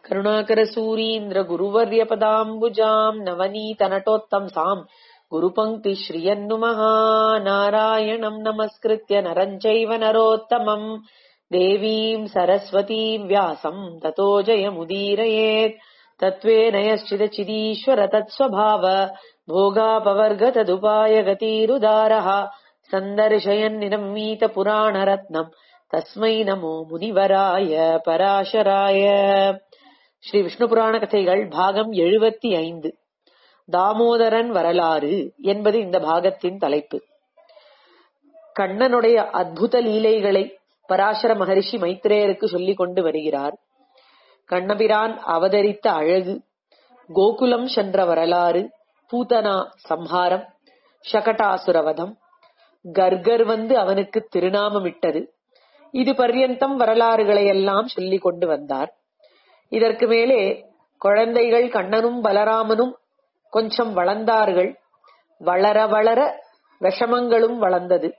करुणाकरसूरीन्द्र गुरुवर्यपदाम्बुजाम् नवनीतनटोत्तंसाम् गुरुपङ्क्तिश्रियन्नुमः नारायणम् नमस्कृत्य नरम् चैव नरोत्तमम् देवीम् सरस्वतीम् व्यासम् ततो जयमुदीरयेत् तत्त्वेन यश्चिदचिदीश्वर तत्स्वभाव भोगापवर्ग तदुपाय गतिरुदारः सन्दर्शयन्निरम्मीतपुराणरत्नम् தஸ்மை நமோ முனிவராய பராசராய ஸ்ரீ விஷ்ணு புராண கதைகள் பாகம் எழுபத்தி ஐந்து தாமோதரன் வரலாறு என்பது இந்த பாகத்தின் தலைப்பு கண்ணனுடைய அத்புத லீலைகளை பராசர மகரிஷி மைத்ரேயருக்கு சொல்லிக் கொண்டு வருகிறார் கண்ணபிரான் அவதரித்த அழகு கோகுலம் சென்ற வரலாறு பூதனா சம்ஹாரம் ஷகடாசுரவதம் கர்கர் வந்து அவனுக்கு திருநாமமிட்டது இது பர்யந்தம் வரலாறுகளை எல்லாம் சொல்லிக் கொண்டு வந்தார் இதற்கு மேலே குழந்தைகள் கண்ணனும் பலராமனும் கொஞ்சம் வளர்ந்தார்கள் வளர வளர விஷமங்களும் வளர்ந்தது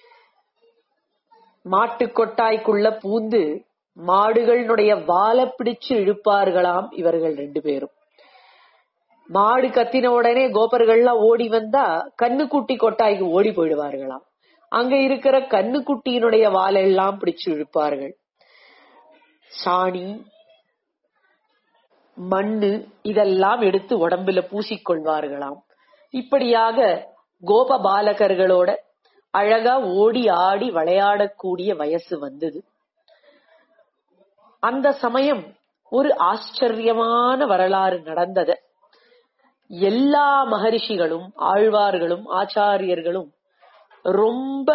மாட்டு கொட்டாய்க்குள்ள பூந்து மாடுகளுடைய வாழ பிடிச்சு இழுப்பார்களாம் இவர்கள் ரெண்டு பேரும் மாடு கத்தின உடனே கோபர்கள்லாம் ஓடி வந்தா கண்ணுக்குட்டி கொட்டாய்க்கு ஓடி போயிடுவார்களாம் அங்க இருக்கிற கண்ணுக்குட்டியினுடைய வாலெல்லாம் பிடிச்சு இழுப்பார்கள் சாணி மண்ணு இதெல்லாம் எடுத்து உடம்புல பூசிக்கொள்வார்களாம் இப்படியாக கோப பாலகர்களோட அழகா ஓடி ஆடி விளையாடக்கூடிய வயசு வந்தது அந்த சமயம் ஒரு ஆச்சரியமான வரலாறு நடந்தது எல்லா மகரிஷிகளும் ஆழ்வார்களும் ஆச்சாரியர்களும் ரொம்ப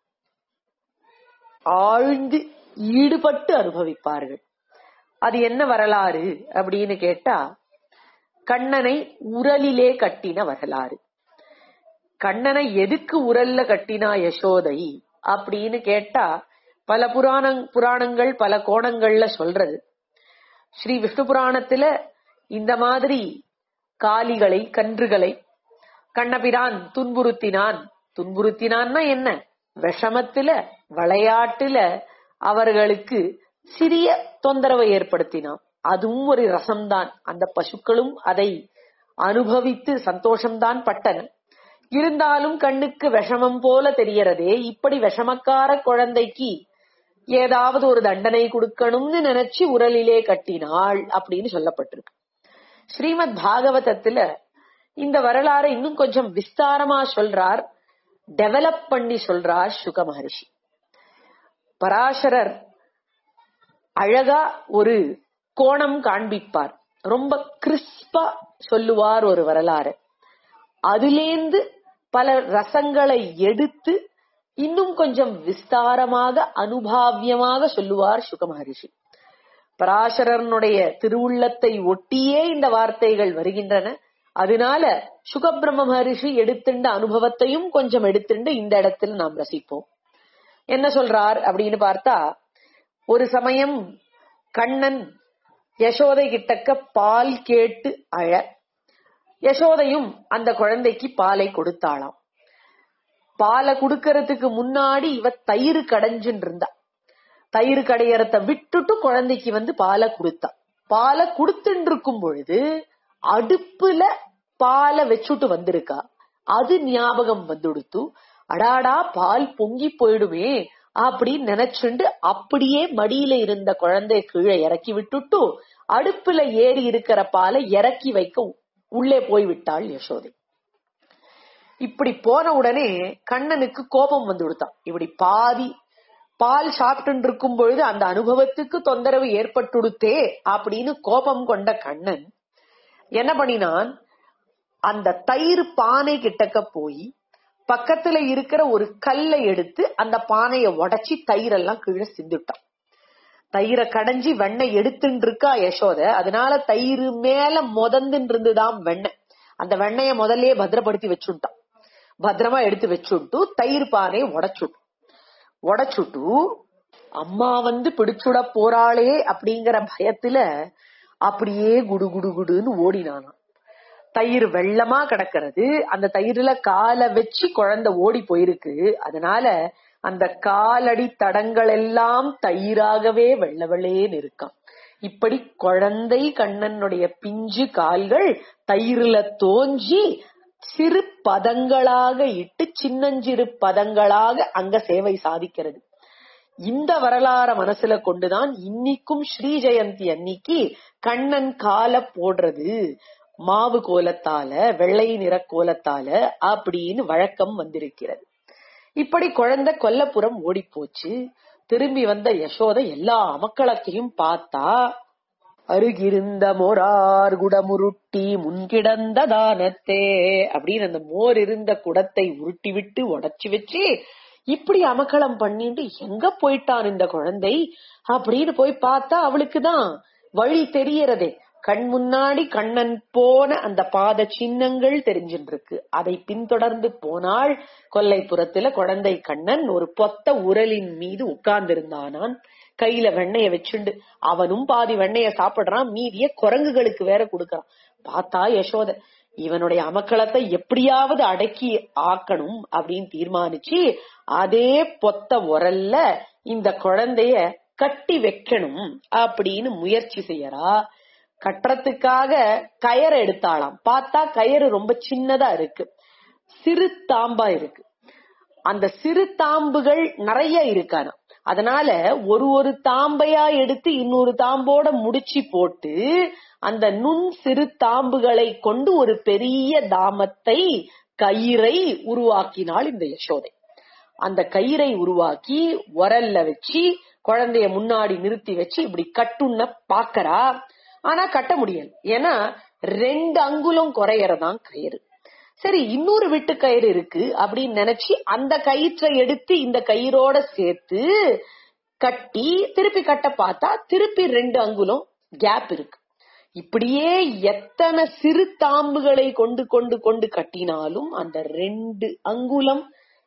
ஆழ்ந்து ஈடுபட்டு அனுபவிப்பார்கள் அது என்ன வரலாறு அப்படின்னு கேட்டா கண்ணனை உரலிலே கட்டின வரலாறு கண்ணனை எதுக்கு உரல்ல கட்டினா யசோதை அப்படின்னு கேட்டா பல புராண புராணங்கள் பல கோணங்கள்ல சொல்றது ஸ்ரீ விஷ்ணு புராணத்துல இந்த மாதிரி காலிகளை கன்றுகளை கண்ணபிரான் துன்புறுத்தினான் துன்புறுத்தினான்னா என்ன விஷமத்துல விளையாட்டுல அவர்களுக்கு சிறிய தொந்தரவை ஏற்படுத்தினான் அதுவும் ஒரு ரசம்தான் அந்த பசுக்களும் அதை அனுபவித்து சந்தோஷம்தான் பட்டன இருந்தாலும் கண்ணுக்கு விஷமம் போல தெரியறதே இப்படி விஷமக்கார குழந்தைக்கு ஏதாவது ஒரு தண்டனை கொடுக்கணும்னு நினைச்சு உரலிலே கட்டினாள் அப்படின்னு சொல்லப்பட்டிருக்கு ஸ்ரீமத் பாகவதத்துல இந்த வரலாறு இன்னும் கொஞ்சம் விஸ்தாரமா சொல்றார் டெவலப் பண்ணி சொல்றார் சுக மகர்ஷி பராசரர் அழகா ஒரு கோணம் காண்பிப்பார் ரொம்ப கிறிஸ்பா சொல்லுவார் ஒரு வரலாறு அதிலேந்து பல ரசங்களை எடுத்து இன்னும் கொஞ்சம் விஸ்தாரமாக அனுபாவியமாக சொல்லுவார் சுக மகரிஷி பராசரனுடைய திருவுள்ளத்தை ஒட்டியே இந்த வார்த்தைகள் வருகின்றன அதனால சுகபிரம்ம மகரிஷி எடுத்துண்ட அனுபவத்தையும் கொஞ்சம் எடுத்துண்டு இந்த இடத்துல நாம் ரசிப்போம் என்ன சொல்றார் அப்படின்னு பார்த்தா ஒரு சமயம் கண்ணன் யசோதை கிட்டக்க பால் கேட்டு அழ யசோதையும் அந்த குழந்தைக்கு பாலை கொடுத்தாளாம் பாலை கொடுக்கறதுக்கு முன்னாடி இவ தயிர் கடைஞ்சுன்னு இருந்தா தயிர் கடையறத விட்டுட்டு குழந்தைக்கு வந்து பாலை கொடுத்தா பாலை கொடுத்துட்டு இருக்கும் பொழுது அடுப்புல பாலை வச்சுட்டு வந்திருக்கா அது ஞாபகம் வந்துடுத்து அடாடா பால் பொங்கி போயிடுமே அப்படின்னு நினைச்சுண்டு அப்படியே மடியில இருந்த குழந்தைய கீழே இறக்கி விட்டுட்டு அடுப்புல ஏறி இருக்கிற பாலை இறக்கி வைக்க உள்ளே போய்விட்டாள் யசோதை இப்படி போன உடனே கண்ணனுக்கு கோபம் வந்து கொடுத்தான் இப்படி பாதி பால் சாப்பிட்டு இருக்கும் பொழுது அந்த அனுபவத்துக்கு தொந்தரவு ஏற்பட்டுடுத்தே அப்படின்னு கோபம் கொண்ட கண்ணன் என்ன பண்ணினான் அந்த தயிர் பானை கிட்டக்க போய் பக்கத்துல இருக்கிற ஒரு கல்லை எடுத்து அந்த பானைய உடைச்சி தயிரெல்லாம் கீழே சிந்துட்டான் தயிரை கடைஞ்சி வெண்ணெய் எடுத்துட்டு இருக்கா யசோத அதனால தயிர் மேல முதந்துன்னு இருந்துதான் வெண்ணெய் அந்த வெண்ணைய முதல்லயே பத்திரப்படுத்தி வச்சுட்டான் பத்திரமா எடுத்து வச்சுட்டு தயிர் பானை உடைச்சுட்டு உடைச்சுட்டு அம்மா வந்து பிடிச்சுட போறாளே அப்படிங்கிற பயத்துல அப்படியே குடு குடு குடுன்னு ஓடினானாம் தயிர் வெள்ளமா கிடக்கிறது அந்த தயிர்ல காலை வச்சு குழந்தை ஓடி போயிருக்கு அதனால அந்த காலடி தடங்கள் எல்லாம் தயிராகவே வெள்ள வெள்ளேன்னு இருக்காம் இப்படி குழந்தை கண்ணனுடைய பிஞ்சு கால்கள் தயிரில தோஞ்சி சிறு பதங்களாக இட்டு சின்னஞ்சிறு பதங்களாக அங்க சேவை சாதிக்கிறது இந்த வரலாற மனசுல கொண்டுதான் இன்னிக்கும் ஸ்ரீ ஜெயந்தி அன்னிக்கு கண்ணன் கால போடுறது மாவு கோலத்தால வெள்ளை நிற கோலத்தால அப்படின்னு வழக்கம் வந்திருக்கிறது இப்படி குழந்தை கொல்லப்புறம் ஓடி போச்சு திரும்பி வந்த யசோதை எல்லா அமக்களத்தையும் பார்த்தா அருகிருந்த மோரார் குடமுருட்டி முன்கிடந்த தானத்தே அப்படின்னு அந்த மோர் இருந்த குடத்தை உருட்டி விட்டு உடைச்சு வச்சு இப்படி அமக்களம் பண்ணிட்டு எங்க போயிட்டான் இந்த குழந்தை அப்படின்னு போய் பார்த்தா அவளுக்குதான் வழி தெரியறதே கண் முன்னாடி கண்ணன் போன அந்த பாத சின்னங்கள் தெரிஞ்சுட்டு இருக்கு அதை பின்தொடர்ந்து போனால் கொல்லைப்புறத்துல குழந்தை கண்ணன் ஒரு பொத்த உரலின் மீது உட்கார்ந்து இருந்தானான் கையில வெண்ணைய வச்சுண்டு அவனும் பாதி வெண்ணைய சாப்பிடுறான் மீதிய குரங்குகளுக்கு வேற கொடுக்கறான் பார்த்தா யசோத இவனுடைய அமக்களத்தை எப்படியாவது அடக்கி ஆக்கணும் அப்படின்னு தீர்மானிச்சு அதே பொத்த உரல்ல இந்த குழந்தைய கட்டி வைக்கணும் அப்படின்னு முயற்சி செய்யறா கட்டுறதுக்காக கயரை எடுத்தாளாம் பார்த்தா கயறு ரொம்ப சின்னதா இருக்கு சிறு தாம்பா இருக்கு அந்த சிறு தாம்புகள் நிறைய இருக்கானா அதனால ஒரு ஒரு தாம்பையா எடுத்து இன்னொரு தாம்போட முடிச்சு போட்டு அந்த நுண் சிறு தாம்புகளை கொண்டு ஒரு பெரிய தாமத்தை கயிறை உருவாக்கினாள் இந்த யசோதை அந்த கயிறை உருவாக்கி உரல்ல வச்சு குழந்தைய முன்னாடி நிறுத்தி வச்சு இப்படி கட்டுன்ன பாக்கறா ஆனா கட்ட முடியல ஏன்னா ரெண்டு அங்குலம் குறையறதான் கயிறு சரி இன்னொரு விட்டு கயிறு இருக்கு அப்படின்னு நினைச்சு அந்த கயிற்றை எடுத்து இந்த கயிறோட சேர்த்து கட்டி திருப்பி கட்ட பார்த்தா திருப்பி ரெண்டு அங்குலம் கேப் இருக்கு இப்படியே எத்தனை சிறு தாம்புகளை கொண்டு கொண்டு கொண்டு கட்டினாலும் அந்த ரெண்டு அங்குலம்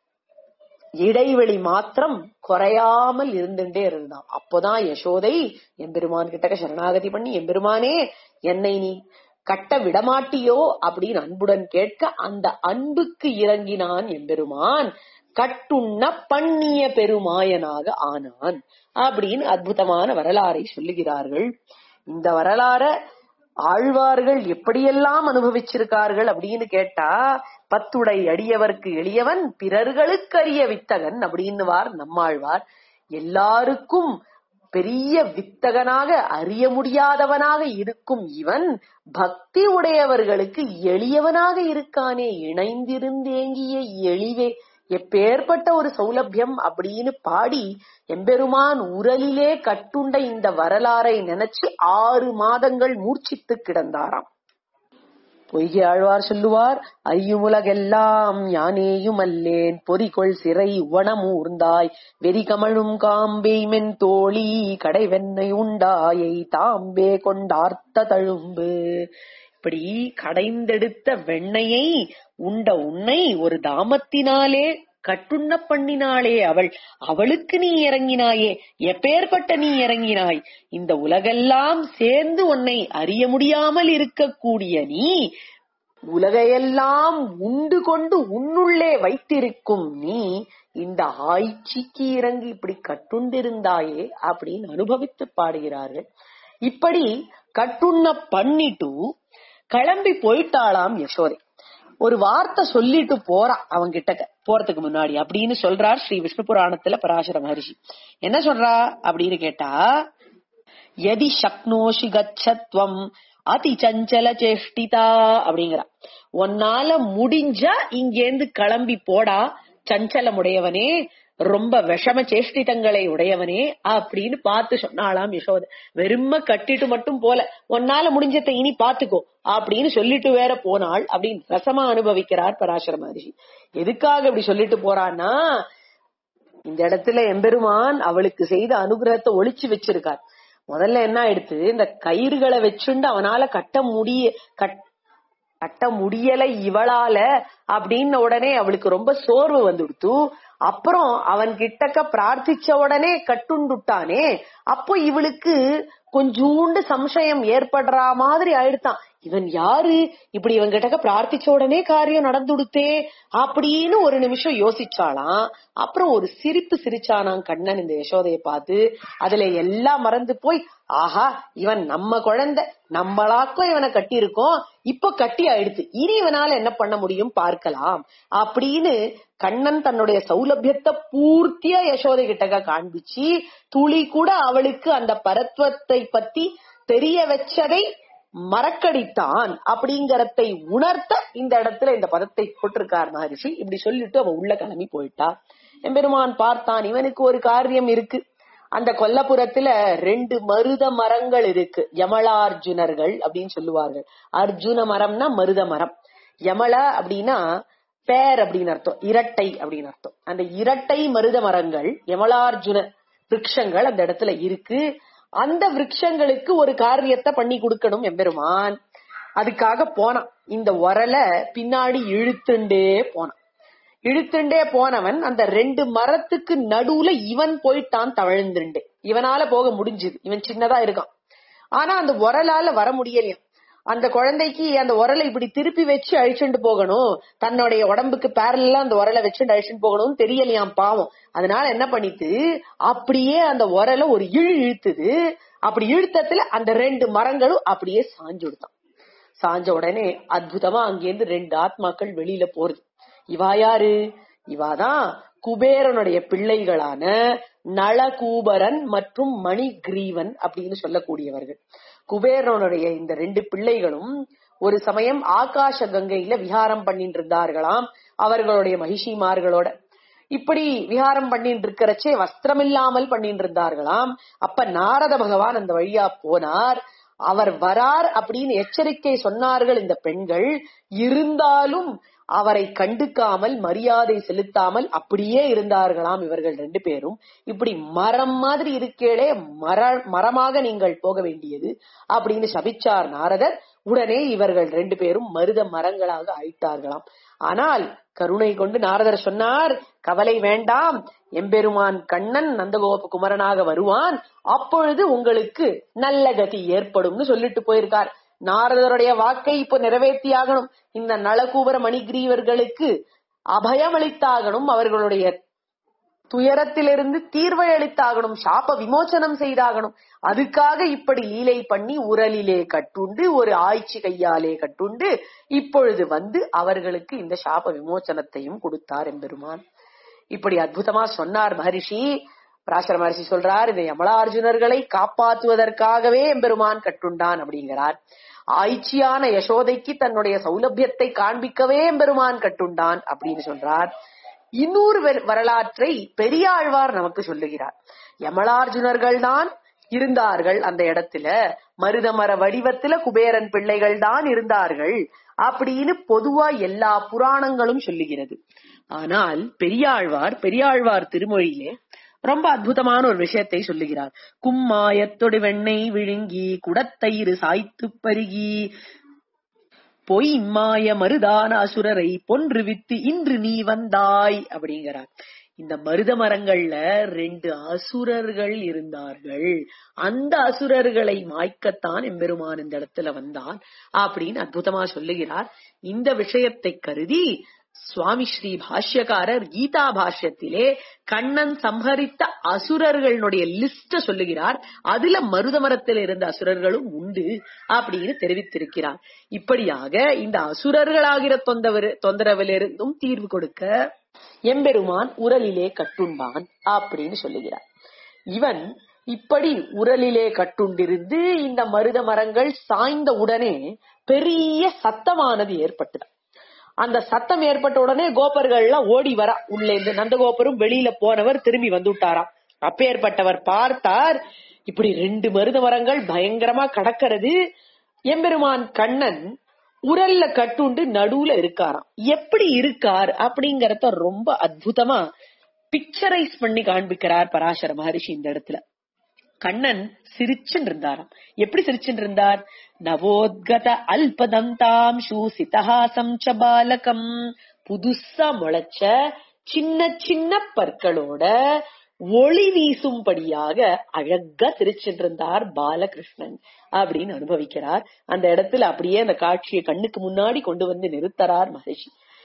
இடைவெளி மாத்திரம் குறையாமல் இருந்துட்டே இருந்தான் அப்போதான் யசோதை எம்பெருமான் கிட்டக்க சரணாகதி பண்ணி எம்பெருமானே என்னை நீ கட்ட விடமாட்டியோ அப்படின்னு அன்புடன் கேட்க அந்த அன்புக்கு இறங்கினான் எம்பெருமான் கட்டுண்ண பண்ணிய பெருமாயனாக ஆனான் அப்படின்னு அற்புதமான வரலாறை சொல்லுகிறார்கள் இந்த வரலாற ஆழ்வார்கள் எப்படியெல்லாம் அனுபவிச்சிருக்கார்கள் அப்படின்னு கேட்டா பத்துடை அடியவர்க்கு எளியவன் பிறர்களுக்கு அறிய வித்தகன் அப்படின்னுவார் நம்மாழ்வார் எல்லாருக்கும் பெரிய வித்தகனாக அறிய முடியாதவனாக இருக்கும் இவன் பக்தி உடையவர்களுக்கு எளியவனாக இருக்கானே இணைந்திருந்தேங்கிய எளிவே எப்பேற்பட்ட ஒரு சௌலபியம் அப்படின்னு பாடி எம்பெருமான் உரலிலே கட்டுண்ட இந்த வரலாறை நினைச்சு ஆறு மாதங்கள் மூர்ச்சித்து கிடந்தாராம் பொய்கை ஆழ்வார் சொல்லுவார் ஐயுமுலகெல்லாம் யானேயும் அல்லேன் பொறிகொள் சிறை உவனமூர்ந்தாய் வெறி கமழும் காம்பே மென் தோழி கடை வெண்ணை உண்டாயை தாம்பே கொண்டார்த்த தழும்பு இப்படி கடைந்தெடுத்த வெண்ணையை உண்ட உன்னை ஒரு தாமத்தினாலே கட்டுண்ண பண்ணினாளே அவள் அவளுக்கு நீ இறங்கினாயே எப்பேற்பட்ட நீ இறங்கினாய் இந்த உலகெல்லாம் சேர்ந்து உன்னை அறிய முடியாமல் இருக்கக்கூடிய நீ உலகையெல்லாம் உண்டு கொண்டு உன்னுள்ளே வைத்திருக்கும் நீ இந்த ஆய்ச்சிக்கு இறங்கி இப்படி கட்டுண்டிருந்தாயே அப்படின்னு அனுபவித்து பாடுகிறார்கள் இப்படி கட்டுண்ண பண்ணிட்டு கிளம்பி போயிட்டாளாம் யசோதை ஒரு வார்த்தை சொல்லிட்டு போறா அவங்க கிட்ட போறதுக்கு முன்னாடி அப்படின்னு சொல்றார் ஸ்ரீ விஷ்ணு புராணத்துல பராசர மகரிஷி என்ன சொல்றா அப்படின்னு கேட்டா எதி சக்னோஷி கச்சத்வம் அதி சஞ்சல சேஷ்டிதா அப்படிங்கிறா உன்னால முடிஞ்சா இங்கேந்து கிளம்பி போடா சஞ்சலம் உடையவனே ரொம்ப விஷம சேஷ்டிதங்களை உடையவனே அப்படின்னு பார்த்து சொன்னாலாம் யசோத வெறும கட்டிட்டு மட்டும் போல உன்னால முடிஞ்சதை இனி பாத்துக்கோ அப்படின்னு சொல்லிட்டு வேற போனாள் அப்படின்னு ரசமா அனுபவிக்கிறார் பராசர மகரிஷி எதுக்காக இப்படி சொல்லிட்டு போறான்னா இந்த இடத்துல எம்பெருமான் அவளுக்கு செய்த அனுகிரகத்தை ஒளிச்சு வச்சிருக்கார் முதல்ல என்ன ஆயிடுத்து இந்த கயிறுகளை வச்சுண்டு அவனால கட்ட முடிய கட்ட முடியல இவளால அப்படின்னு உடனே அவளுக்கு ரொம்ப சோர்வு வந்துடுத்து அப்புறம் அவன் கிட்டக்க பிரார்த்திச்ச உடனே கட்டுண்டுட்டானே அப்போ இவளுக்கு கொஞ்சூண்டு சம்சயம் ஏற்படுற மாதிரி ஆயிடுத்தான் இவன் யாரு இப்படி இவன் கிட்டக்க பிரார்த்திச்ச உடனே காரியம் நடந்துடுத்தே அப்படின்னு ஒரு நிமிஷம் யோசிச்சாலாம் அப்புறம் ஒரு சிரிப்பு சிரிச்சானாம் கண்ணன் இந்த யசோதைய பார்த்து அதுல எல்லாம் மறந்து போய் ஆஹா இவன் நம்ம குழந்தை நம்மளாக்கும் இவனை கட்டி இருக்கோம் இப்ப கட்டி ஆயிடுத்து இனி இவனால என்ன பண்ண முடியும் பார்க்கலாம் அப்படின்னு கண்ணன் தன்னுடைய சௌலபியத்தை பூர்த்தியா யசோதை கிட்டக்க காண்பிச்சு துளி கூட அவளுக்கு அந்த பரத்வத்தை பத்தி தெரிய வச்சதை மறக்கடித்தான் அப்படிங்கறதை உணர்த்த இந்த இடத்துல இந்த பதத்தை போட்டிருக்கார் மகரிஷி இப்படி சொல்லிட்டு அவ உள்ள கிளம்பி போயிட்டா எம்பெருமான் பார்த்தான் இவனுக்கு ஒரு காரியம் இருக்கு அந்த கொல்லப்புறத்துல ரெண்டு மருத மரங்கள் இருக்கு யமளார்ஜுனர்கள் அப்படின்னு சொல்லுவார்கள் அர்ஜுன மரம்னா மருத மரம் யமள அப்படின்னா பேர் அப்படின்னு அர்த்தம் இரட்டை அப்படின்னு அர்த்தம் அந்த இரட்டை மருத மரங்கள் யமளார்ஜுன விரக்ஷங்கள் அந்த இடத்துல இருக்கு அந்த விரக்ஷங்களுக்கு ஒரு காரியத்தை பண்ணி கொடுக்கணும் எம்பெருமான் அதுக்காக போனான் இந்த உரலை பின்னாடி இழுத்துண்டே போனான் இழுத்துண்டே போனவன் அந்த ரெண்டு மரத்துக்கு நடுவுல இவன் போயிட்டான் தவழ்ந்துண்டு இவனால போக முடிஞ்சுது இவன் சின்னதா இருக்கான் ஆனா அந்த உரலால வர முடியலையாம் அந்த குழந்தைக்கு அந்த உரலை இப்படி திருப்பி வச்சு அழிச்சுட்டு போகணும் தன்னுடைய உடம்புக்கு பேரலாம் அந்த உரலை வச்சுட்டு அழிச்சுட்டு போகணும்னு தெரியலையாம் பாவம் அதனால என்ன பண்ணிட்டு அப்படியே அந்த உரலை ஒரு இழு இழுத்துது அப்படி இழுத்தத்துல அந்த ரெண்டு மரங்களும் அப்படியே சாஞ்சு விடுத்தான் சாஞ்ச உடனே அற்புதமா அங்கேருந்து ரெண்டு ஆத்மாக்கள் வெளியில போறது இவா யாரு இவாதான் குபேரனுடைய பிள்ளைகளான நளகூபரன் மற்றும் மணிகிரீவன் அப்படின்னு சொல்லக்கூடியவர்கள் குபேரனுடைய இந்த ரெண்டு பிள்ளைகளும் ஒரு சமயம் ஆகாஷ கங்கையில விஹாரம் பண்ணிட்டு இருந்தார்களாம் அவர்களுடைய மகிஷிமார்களோட இப்படி விஹாரம் பண்ணிட்டு இருக்கிறச்சே வஸ்திரம் இல்லாமல் பண்ணிட்டு இருந்தார்களாம் அப்ப நாரத பகவான் அந்த வழியா போனார் அவர் வரார் அப்படின்னு எச்சரிக்கை சொன்னார்கள் இந்த பெண்கள் இருந்தாலும் அவரை கண்டுக்காமல் மரியாதை செலுத்தாமல் அப்படியே இருந்தார்களாம் இவர்கள் ரெண்டு பேரும் இப்படி மரம் மாதிரி இருக்கேளே மர மரமாக நீங்கள் போக வேண்டியது அப்படின்னு சபிச்சார் நாரதர் உடனே இவர்கள் ரெண்டு பேரும் மருத மரங்களாக ஆயிட்டார்களாம் ஆனால் கருணை கொண்டு நாரதர் சொன்னார் கவலை வேண்டாம் எம்பெருமான் கண்ணன் நந்தகோப குமரனாக வருவான் அப்பொழுது உங்களுக்கு நல்ல கதி ஏற்படும்னு சொல்லிட்டு போயிருக்கார் நாரதருடைய வாக்கை இப்போ நிறைவேற்றியாகணும் இந்த நலகூபர மணிகிரீவர்களுக்கு அபயமளித்தாகணும் அவர்களுடைய துயரத்திலிருந்து தீர்வை அளித்தாகணும் சாப விமோச்சனம் செய்தாகணும் அதுக்காக இப்படி லீலை பண்ணி உரலிலே கட்டுண்டு ஒரு ஆய்ச்சி கையாலே கட்டுண்டு இப்பொழுது வந்து அவர்களுக்கு இந்த சாப விமோச்சனத்தையும் கொடுத்தார் எம்பெருமான் இப்படி அற்புதமா சொன்னார் மகரிஷி பராசர மகரிஷி சொல்றார் இந்த யமலார்ஜுனர்களை காப்பாற்றுவதற்காகவே எம்பெருமான் கட்டுண்டான் அப்படிங்கிறார் ஆய்ச்சியான யசோதைக்கு தன்னுடைய சௌலபியத்தை காண்பிக்கவே எம்பெருமான் கட்டுண்டான் அப்படின்னு சொல்றார் இன்னொரு வரலாற்றை பெரியாழ்வார் நமக்கு சொல்லுகிறார் யமலார்ஜுனர்கள் தான் இருந்தார்கள் அந்த இடத்துல மருதமர வடிவத்துல குபேரன் பிள்ளைகள் தான் இருந்தார்கள் அப்படின்னு பொதுவா எல்லா புராணங்களும் சொல்லுகிறது ஆனால் பெரியாழ்வார் பெரியாழ்வார் திருமொழியிலே ரொம்ப அற்புதமான ஒரு விஷயத்தை சொல்லுகிறார் கும்மாயத்தொடு வெண்ணெய் விழுங்கி குடத்தயிறு சாய்த்து பருகி பொய் இம்மாய மருதான அசுரரை பொன்று வித்து இன்று நீ வந்தாய் அப்படிங்கிறார் இந்த மருத மரங்கள்ல ரெண்டு அசுரர்கள் இருந்தார்கள் அந்த அசுரர்களை மாய்க்கத்தான் எம்பெருமான் இந்த இடத்துல வந்தான் அப்படின்னு அற்புதமா சொல்லுகிறார் இந்த விஷயத்தை கருதி சுவாமி ஸ்ரீ பாஷ்யக்காரர் கீதா பாஷ்யத்திலே கண்ணன் சம்ஹரித்த அசுரர்களுடைய லிஸ்ட சொல்லுகிறார் அதுல மருத மரத்தில் இருந்த அசுரர்களும் உண்டு அப்படின்னு தெரிவித்திருக்கிறார் இப்படியாக இந்த அசுரர்களாகிற தொந்தவர் தொந்தரவிலிருந்தும் தீர்வு கொடுக்க எம்பெருமான் உரலிலே கட்டுண்டான் அப்படின்னு சொல்லுகிறார் இவன் இப்படி உரலிலே கட்டுண்டிருந்து இந்த மருத மரங்கள் சாய்ந்த உடனே பெரிய சத்தமானது ஏற்பட்டது அந்த சத்தம் ஏற்பட்ட உடனே கோபர்கள் எல்லாம் ஓடி வரா உள்ளே இருந்து நந்தகோபரும் வெளியில போனவர் திரும்பி வந்து விட்டாராம் அப்பேற்பட்டவர் பார்த்தார் இப்படி ரெண்டு மருத மரங்கள் பயங்கரமா கடக்கிறது எம்பெருமான் கண்ணன் உரல்ல கட்டுண்டு நடுவுல இருக்காராம் எப்படி இருக்கார் அப்படிங்கறத ரொம்ப அற்புதமா பிக்சரைஸ் பண்ணி காண்பிக்கிறார் பராசர மகரிஷி இந்த இடத்துல கண்ணன் சிரிச்சுன்னு இருந்தாராம் எப்படி சிரிச்சுன்னு இருந்தார் நவோத்கத அல்பதந்தாம் சூசிதஹாசம் ச பாலகம் புதுசா முளைச்ச சின்ன சின்ன பற்களோட ஒளி வீசும்படியாக அழகா சிரிச்சுட்டு இருந்தார் பாலகிருஷ்ணன் அப்படின்னு அனுபவிக்கிறார் அந்த இடத்துல அப்படியே அந்த காட்சியை கண்ணுக்கு முன்னாடி கொண்டு வந்து நிறுத்தறார் மகரிஷி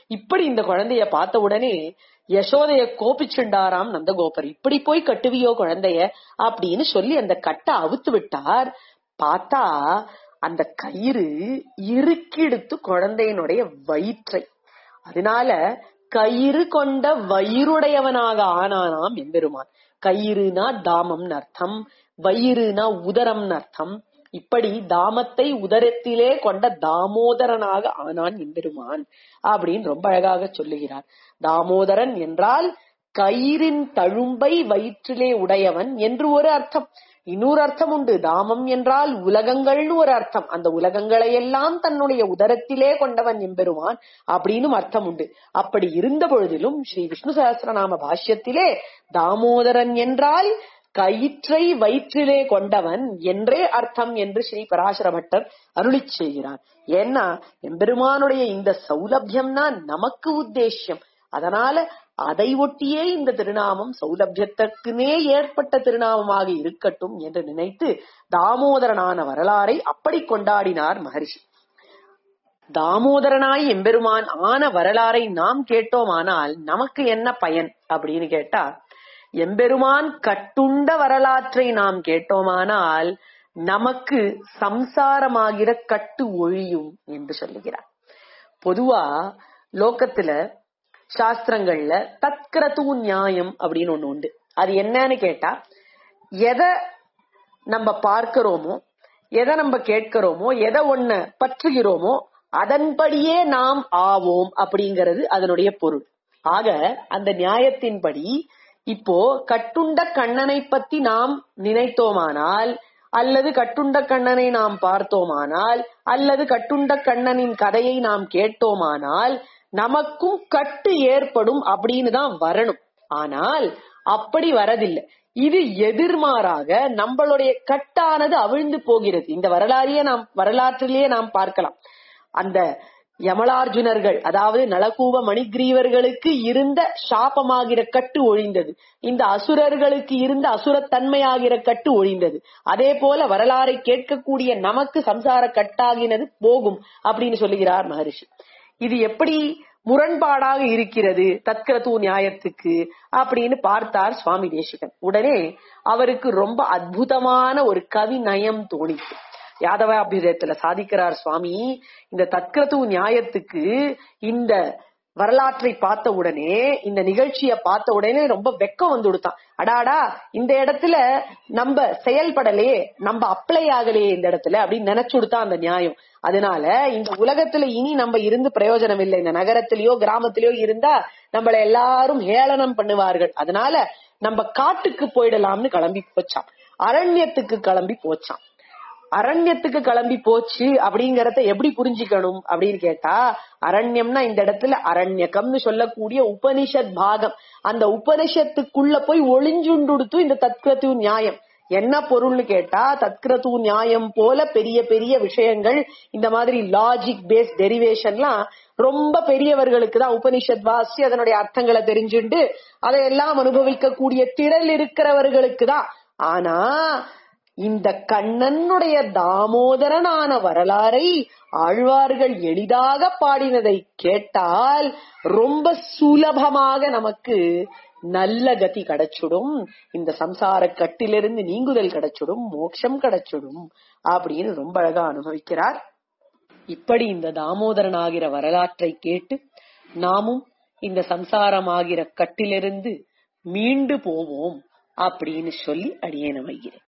இப்படி இந்த குழந்தைய பார்த்த உடனே யசோதைய கோபிச்சுண்டாராம் நந்தகோபர் இப்படி போய் கட்டுவியோ குழந்தைய அப்படின்னு சொல்லி அந்த கட்டை அவுத்து விட்டார் பார்த்தா அந்த கயிறு இறுக்கிடுத்து குழந்தையினுடைய வயிற்றை அதனால கயிறு கொண்ட வயிறுடையவனாக ஆனானாம் எம்பெருமான் கயிறுனா தாமம்னு அர்த்தம் வயிறுனா உதரம்னு அர்த்தம் இப்படி தாமத்தை உதரத்திலே கொண்ட தாமோதரனாக ஆனான் எம்பெருமான் அப்படின்னு ரொம்ப அழகாக சொல்லுகிறார் தாமோதரன் என்றால் கயிறின் தழும்பை வயிற்றிலே உடையவன் என்று ஒரு அர்த்தம் இன்னொரு அர்த்தம் உண்டு தாமம் என்றால் உலகங்கள்னு ஒரு அர்த்தம் அந்த உலகங்களை எல்லாம் தன்னுடைய உதரத்திலே கொண்டவன் எம்பெருமான் அப்படின்னு அர்த்தம் உண்டு அப்படி இருந்த பொழுதிலும் ஸ்ரீ விஷ்ணு சகஸ்ரநாம பாஷ்யத்திலே தாமோதரன் என்றால் கயிற்றை வயிற்றிலே கொண்டவன் என்றே அர்த்தம் என்று ஸ்ரீ பராசர பட்டர் அருளி செய்கிறார் ஏன்னா எம்பெருமானுடைய இந்த சௌலபியம்னா நமக்கு உத்தேசியம் அதனால அதை ஒட்டியே இந்த திருநாமம் சௌலபியத்திற்குனே ஏற்பட்ட திருநாமமாக இருக்கட்டும் என்று நினைத்து தாமோதரனான வரலாறை அப்படி கொண்டாடினார் மகரிஷி தாமோதரனாய் எம்பெருமான் ஆன வரலாறை நாம் கேட்டோமானால் நமக்கு என்ன பயன் அப்படின்னு கேட்டா எம்பெருமான் கட்டுண்ட வரலாற்றை நாம் கேட்டோமானால் நமக்கு சம்சாரமாகிற கட்டு ஒழியும் என்று சொல்லுகிறார் பொதுவா லோக்கத்துல சாஸ்திரங்கள்ல தத்கிரது நியாயம் அப்படின்னு ஒண்ணு உண்டு அது என்னன்னு கேட்டா எதை நம்ம பார்க்கிறோமோ எதை நம்ம கேட்கிறோமோ எதை ஒண்ண பற்றுகிறோமோ அதன்படியே நாம் ஆவோம் அப்படிங்கிறது அதனுடைய பொருள் ஆக அந்த நியாயத்தின்படி இப்போ கட்டுண்ட கண்ணனை பத்தி நாம் நினைத்தோமானால் அல்லது கட்டுண்ட கண்ணனை நாம் பார்த்தோமானால் அல்லது கட்டுண்ட கண்ணனின் கதையை நாம் கேட்டோமானால் நமக்கும் கட்டு ஏற்படும் அப்படின்னு தான் வரணும் ஆனால் அப்படி வரதில்லை இது எதிர்மாறாக நம்மளுடைய கட்டானது அவிழ்ந்து போகிறது இந்த வரலாறையே நாம் வரலாற்றிலேயே நாம் பார்க்கலாம் அந்த யமலார்ஜுனர்கள் அதாவது நலகூப மணிகிரீவர்களுக்கு இருந்த சாபமாகிற கட்டு ஒழிந்தது இந்த அசுரர்களுக்கு இருந்த அசுரத்தன்மையாகிற கட்டு ஒழிந்தது அதே போல வரலாறை கேட்கக்கூடிய நமக்கு சம்சார கட்டாகினது போகும் அப்படின்னு சொல்லுகிறார் மகரிஷி இது எப்படி முரண்பாடாக இருக்கிறது தத்கிரது நியாயத்துக்கு அப்படின்னு பார்த்தார் சுவாமி தேசிகன் உடனே அவருக்கு ரொம்ப அற்புதமான ஒரு கவி நயம் தோணிச்சு யாதவ அபிதயத்துல சாதிக்கிறார் சுவாமி இந்த தத்கிரது நியாயத்துக்கு இந்த வரலாற்றை பார்த்த உடனே இந்த நிகழ்ச்சிய பார்த்த உடனே ரொம்ப வெக்கம் வந்து கொடுத்தான் அடாடா இந்த இடத்துல நம்ம செயல்படலையே நம்ம அப்ளை ஆகலையே இந்த இடத்துல அப்படின்னு நினைச்சு கொடுத்தான் அந்த நியாயம் அதனால இந்த உலகத்துல இனி நம்ம இருந்து பிரயோஜனம் இல்லை இந்த நகரத்திலயோ கிராமத்திலயோ இருந்தா நம்மள எல்லாரும் ஏளனம் பண்ணுவார்கள் அதனால நம்ம காட்டுக்கு போயிடலாம்னு கிளம்பி போச்சான் அரண்யத்துக்கு கிளம்பி போச்சான் அரண்யத்துக்கு கிளம்பி போச்சு அப்படிங்கறத எப்படி புரிஞ்சுக்கணும் அப்படின்னு கேட்டா அரண்யம்னா இந்த இடத்துல அரண்யக்கம்னு சொல்லக்கூடிய உபனிஷத் பாகம் அந்த உபனிஷத்துக்குள்ள போய் ஒளிஞ்சுண்டுடுத்து இந்த தத்கிரது நியாயம் என்ன பொருள்னு கேட்டா தத்கிரது நியாயம் போல பெரிய பெரிய விஷயங்கள் இந்த மாதிரி லாஜிக் பேஸ் டெரிவேஷன்லாம் ரொம்ப பெரியவர்களுக்கு தான் உபனிஷத் வாசி அதனுடைய அர்த்தங்களை தெரிஞ்சுண்டு அதையெல்லாம் அனுபவிக்க கூடிய திறல் இருக்கிறவர்களுக்கு தான் ஆனா இந்த கண்ணனுடைய தாமோதரனான வரலாறை ஆழ்வார்கள் எளிதாக பாடினதை கேட்டால் ரொம்ப சுலபமாக நமக்கு நல்ல கதி கிடைச்சிடும் இந்த சம்சார கட்டிலிருந்து நீங்குதல் கிடைச்சிடும் மோட்சம் கிடைச்சிடும் அப்படின்னு ரொம்ப அழகா அனுபவிக்கிறார் இப்படி இந்த தாமோதரன் ஆகிற வரலாற்றை கேட்டு நாமும் இந்த சம்சாரமாகிற கட்டிலிருந்து மீண்டு போவோம் அப்படின்னு சொல்லி அடியேன வைகிறேன்